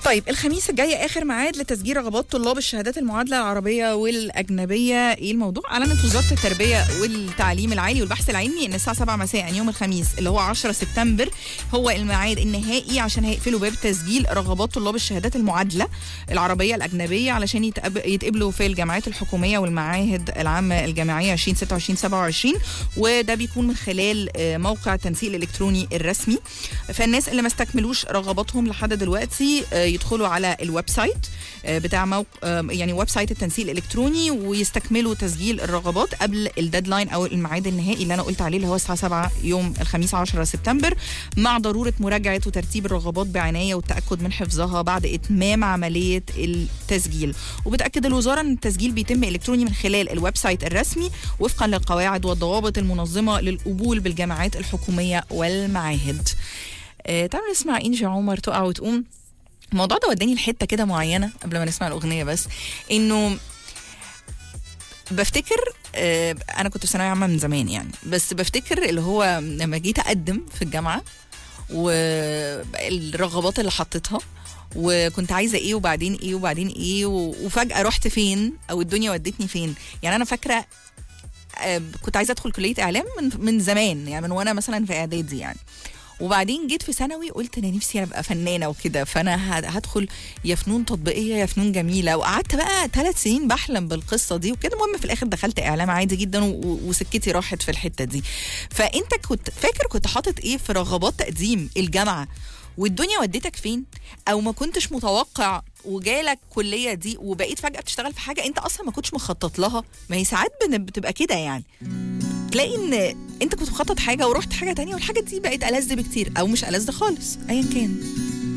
طيب الخميس الجاي اخر ميعاد لتسجيل رغبات طلاب الشهادات المعادله العربيه والاجنبيه ايه الموضوع اعلنت وزاره التربيه والتعليم العالي والبحث العلمي ان الساعه 7 مساء يوم الخميس اللي هو 10 سبتمبر هو الميعاد النهائي عشان هيقفلوا باب تسجيل رغبات طلاب الشهادات المعادله العربيه الاجنبيه علشان يتقب- يتقبلوا في الجامعات الحكوميه والمعاهد العامه الجامعيه 2026 27 وده بيكون من خلال آه، موقع التنسيق الالكتروني الرسمي فالناس اللي ما استكملوش رغباتهم لحد دلوقتي آه، يدخلوا على الويب سايت آه، بتاع موقع يعني ويب سايت التنسيق الالكتروني ويستكملوا تسجيل الرغبات قبل الديدلاين او الميعاد النهائي اللي انا قلت عليه اللي هو الساعه 7 يوم الخميس 10 سبتمبر مع ضروره مراجعه وترتيب الرغبات بعنايه والتاكد من حفظها بعد اتمام عمليه التسجيل وبتاكد الوزاره ان التسجيل بيتم الكتروني من خلال الويب سايت الرسمي وفقا للقواعد والضوابط المنظمه للقبول بالجامعات الحكوميه والمعاهد آه، تعالوا نسمع انجي عمر تقع وتقوم الموضوع ده وداني لحته كده معينه قبل ما نسمع الاغنيه بس انه بفتكر آه، انا كنت في ثانويه عامه من زمان يعني بس بفتكر اللي هو لما جيت اقدم في الجامعه والرغبات اللي حطيتها وكنت عايزه ايه وبعدين ايه وبعدين ايه و- وفجاه رحت فين او الدنيا ودتني فين يعني انا فاكره آه، كنت عايزه ادخل كليه اعلام من من زمان يعني من وانا مثلا في اعدادي يعني وبعدين جيت في ثانوي قلت انا نفسي ابقى فنانه وكده فانا ه- هدخل يا فنون تطبيقيه يا فنون جميله وقعدت بقى ثلاث سنين بحلم بالقصه دي وكده المهم في الاخر دخلت اعلام عادي جدا و- و- وسكتي راحت في الحته دي فانت كنت فاكر كنت حاطط ايه في رغبات تقديم الجامعه والدنيا ودتك فين او ما كنتش متوقع وجالك كليه دي وبقيت فجاه بتشتغل في حاجه انت اصلا ما كنتش مخطط لها ما هي ساعات بن- بتبقى كده يعني تلاقي ان انت كنت مخطط حاجه ورحت حاجه تانية والحاجه دي بقت ألذ بكتير او مش ألذ خالص ايا كان